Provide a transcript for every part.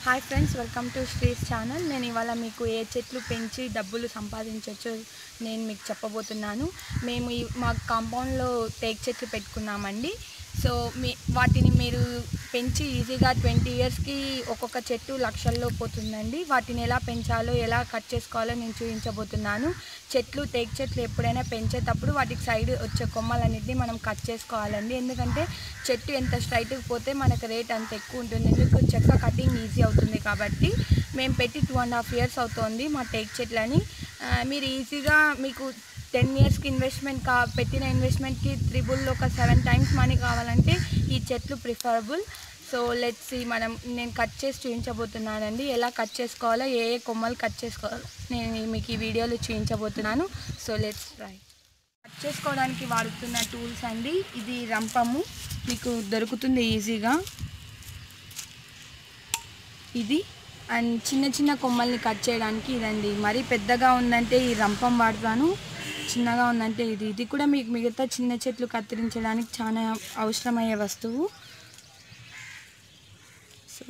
hi friends welcome to Sri's channel నేను ఇవాళ మీకు ఏ చెట్లు పెంచి డబ్బులు సంపాదించవచ్చు నేను మీకు చెప్పబోతున్నాను మేము ఈ మా కాంపౌండ్లో టేక్ చెట్లు పెట్టుకున్నామండి సో మీ వాటిని మీరు పెంచి ఈజీగా ట్వంటీ ఇయర్స్కి ఒక్కొక్క చెట్టు లక్షల్లో పోతుందండి వాటిని ఎలా పెంచాలో ఎలా కట్ చేసుకోవాలో నేను చూపించబోతున్నాను చెట్లు టేక్ చెట్లు ఎప్పుడైనా పెంచేటప్పుడు వాటికి సైడ్ వచ్చే కొమ్మలన్నింటినీ మనం కట్ చేసుకోవాలండి ఎందుకంటే చెట్టు ఎంత స్ట్రైట్కి పోతే మనకు రేట్ అంత ఎక్కువ ఉంటుంది ఎందుకు చెక్క కటింగ్ ఈజీ అవుతుంది కాబట్టి మేము పెట్టి టూ అండ్ హాఫ్ ఇయర్స్ అవుతుంది మా టేక్ చెట్లని ఆ, మీరు ఈజీగా మీకు టెన్ ఇయర్స్కి ఇన్వెస్ట్మెంట్ కా పెట్టిన ఇన్వెస్ట్మెంట్కి త్రిబుల్ ఒక సెవెన్ టైమ్స్ మనీ కావాలంటే ఈ చెట్లు ప్రిఫరబుల్ సో లెట్స్ మనం నేను కట్ చేసి చూపించబోతున్నానండి ఎలా కట్ చేసుకోవాలో ఏ ఏ కొమ్మలు కట్ చేసుకోవాలో నేను మీకు ఈ వీడియోలో చూపించబోతున్నాను సో లెట్స్ ట్రై కట్ చేసుకోవడానికి వాడుతున్న టూల్స్ అండి ఇది రంపము మీకు దొరుకుతుంది ఈజీగా ఇది అండ్ చిన్న చిన్న కొమ్మల్ని కట్ చేయడానికి ఇదండి మరీ పెద్దగా ఉందంటే ఈ రంపం వాడతాను చిన్నగా ఉందంటే ఇది ఇది కూడా మీకు మిగతా చిన్న చెట్లు కత్తిరించడానికి చాలా అవసరమయ్యే వస్తువు సో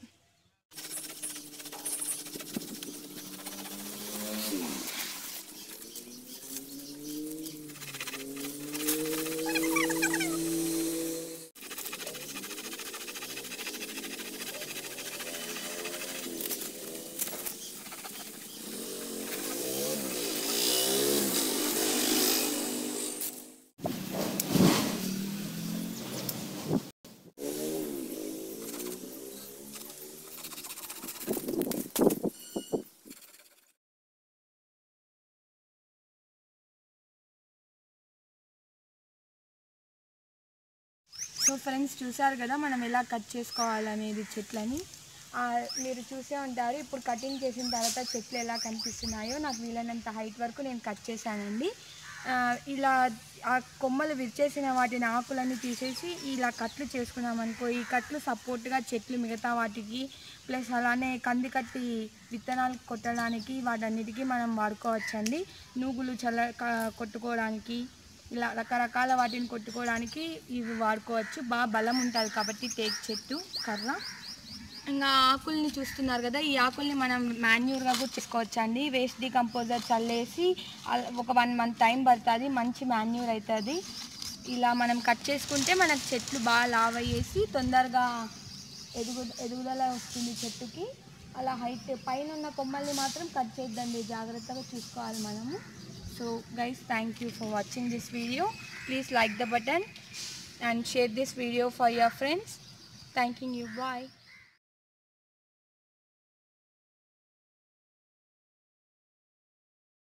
సో ఫ్రెండ్స్ చూసారు కదా మనం ఎలా కట్ చేసుకోవాలనేది చెట్లని ఆ, మీరు చూసే ఉంటారు ఇప్పుడు కటింగ్ చేసిన తర్వాత చెట్లు ఎలా కనిపిస్తున్నాయో నాకు వీలైనంత హైట్ వరకు నేను కట్ చేశానండి ఆ, ఇలా ఆ కొమ్మలు విరిచేసిన వాటిని ఆకులన్నీ తీసేసి ఇలా కట్లు చేసుకున్నాం అనుకో ఈ కట్లు సపోర్ట్గా చెట్లు మిగతా వాటికి ప్లస్ అలానే కంది కట్టి విత్తనాలు కొట్టడానికి వాటన్నిటికీ మనం వాడుకోవచ్చండి నూగులు చల్ల క- కొట్టుకోవడానికి ఇలా రకరకాల వాటిని కొట్టుకోవడానికి ఇవి వాడుకోవచ్చు బాగా బలం ఉంటుంది కాబట్టి టేక్ చెట్టు కర్ర ఇంకా ఆకుల్ని చూస్తున్నారు కదా ఈ ఆకుల్ని మనం మాన్యూర్గా కూడా చేసుకోవచ్చు అండి వేస్ట్ డికంపోజర్ చల్లేసి అల- ఒక వన్ మంత్ టైం పడుతుంది మంచి మాన్యూర్ అవుతుంది ఇలా మనం కట్ చేసుకుంటే మనకు చెట్లు బాగా లావ్ అయ్యేసి తొందరగా ఎదుగు ఎదుగుదల వస్తుంది చెట్టుకి అలా హైట్ పైన ఉన్న కొమ్మల్ని మాత్రం కట్ చేద్దండి జాగ్రత్తగా చూసుకోవాలి మనము so guys thank you for watching this video please like the button and share this video for your friends thank you bye